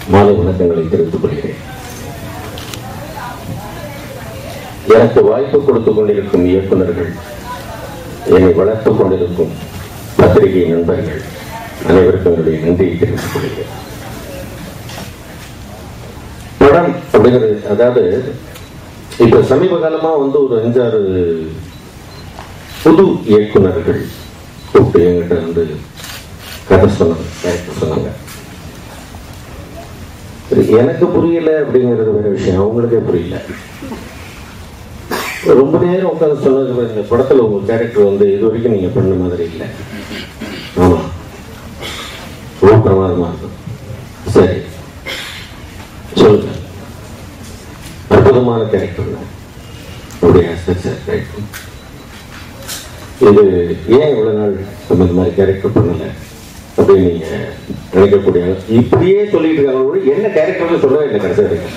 மாலை வணக்கங்களை தெரிவித்துக் கொள்கிறேன் எனக்கு வாய்ப்பு கொடுத்துக் கொண்டிருக்கும் இயக்குநர்கள் என்னை வளர்த்துக் கொண்டிருக்கும் பத்திரிகை நண்பர்கள் அனைவருக்கும் என்னுடைய நன்றியை தெரிவித்துக் கொள்கிறேன் படம் அப்படிங்கிறது அதாவது இப்ப சமீப காலமா வந்து ஒரு அஞ்சாறு புது இயக்குனர்கள் கூப்பிட்டு என்கிட்ட வந்து கதை சொன்னாங்க கேரக்டர் சொன்னாங்க சரி, எனக்கு புரியல அப்படிங்கிறது வேற விஷயம் அவங்களுக்கே புரியல ரொம்ப நேரம் உட்காந்து சொன்னது இந்த படத்துல உங்க கேரக்டர் வந்து இது வரைக்கும் நீங்க பண்ண மாதிரி இல்லை ஆமா ரொம்ப பிரமாதமா இருக்கும் சரி சொல்லுங்க அற்புதமான கேரக்டர் அப்படியா சரி சரி ரைட் இது ஏன் இவ்வளவு நாள் நம்ம இந்த மாதிரி கேரக்டர் பண்ணல அப்படின்னு நீங்க நினைக்கக்கூடிய இப்படியே சொல்லிட்டு இருக்காங்க ஒழிய என்ன கேரக்டர்னு சொல்லவே இல்லை கடைசி வரைக்கும்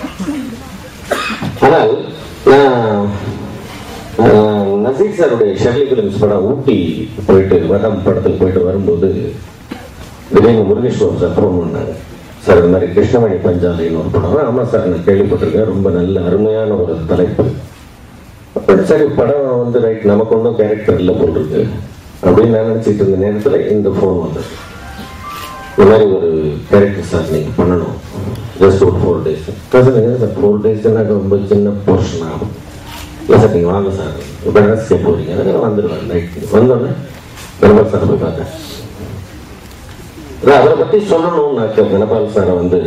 ஆனால் நான் ஆஹ், நசீர் சாருடைய ஷெர்லி பிலிம்ஸ் படம் ஊட்டி போயிட்டு வரம் படத்துக்கு போயிட்டு வரும்போது திடீர்னு முருகேஸ்வர் சார் ஃபோன் பண்ணாங்க சார் இந்த மாதிரி கிருஷ்ணமணி பஞ்சாலைன்னு ஒரு படம் ஆமாம் சார் நான் கேள்விப்பட்டிருக்கேன் ரொம்ப நல்ல அருமையான ஒரு தலைப்பு அப்புறம் சரி படம் வந்து ரைட் நமக்கு ஒன்றும் கேரக்டர் இல்லை போல் இருக்கு அப்படின்னு நான் நினச்சிட்டு இருந்த நேரத்தில் இந்த ஃபோன் வந்தது இந்த மாதிரி ஒரு கேரக்டர் சார் நீங்கள் பண்ணணும் ஜஸ்ட் ஒரு four days sir sir four டேஸ்னால் ரொம்ப சின்ன போர்ஷன் ஆகும் இல்லை சார் நீங்கள் வாங்க சார் இப்போ என்ன செய்ய போகிறீங்க நான் வந்துடுவேன் ரைட் வந்தோடனே கணபத் சார் போய் பார்த்தேன் அதான் அவரை பற்றி சொல்லணும்னாக்க கணபால் சாரை வந்து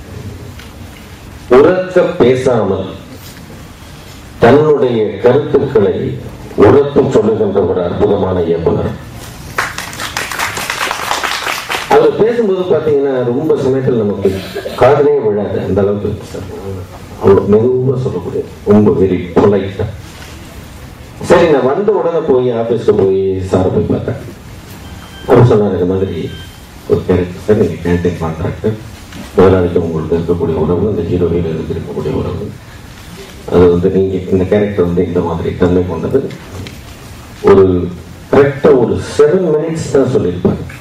உறக்க பேசாமல் தன்னுடைய கருத்துக்களை உரத்து சொல்லுகின்ற ஒரு அற்புதமான இயக்குனர் அவர் பேசும்போது பாத்தீங்கன்னா ரொம்ப சமயத்தில் நமக்கு காதலே விழாது அந்த அளவுக்கு இருக்கு சார் அவ்வளவு மெதுவா சொல்லக்கூடிய ரொம்ப வெரி பொலைட்டா சரி நான் வந்த உடனே போய் ஆபீஸ்க்கு போய் சாரை போய் பார்த்தேன் அவர் சொன்னார் இந்த மாதிரி ஒரு கேரக்டர் சார் நீங்க கேன்டீன் கான்ட்ராக்டர் முதலாளிக்கு உங்களுக்கு இருக்கக்கூடிய உறவு இந்த ஹீரோயின் இருக்கக்கூடிய உறவு அது வந்து நீங்க இந்த கேரக்டர் வந்து இந்த மாதிரி தன்மை கொண்டது ஒரு கரெக்டா ஒரு செவன் மினிட்ஸ் தான் சொல்லியிருப்பாங்க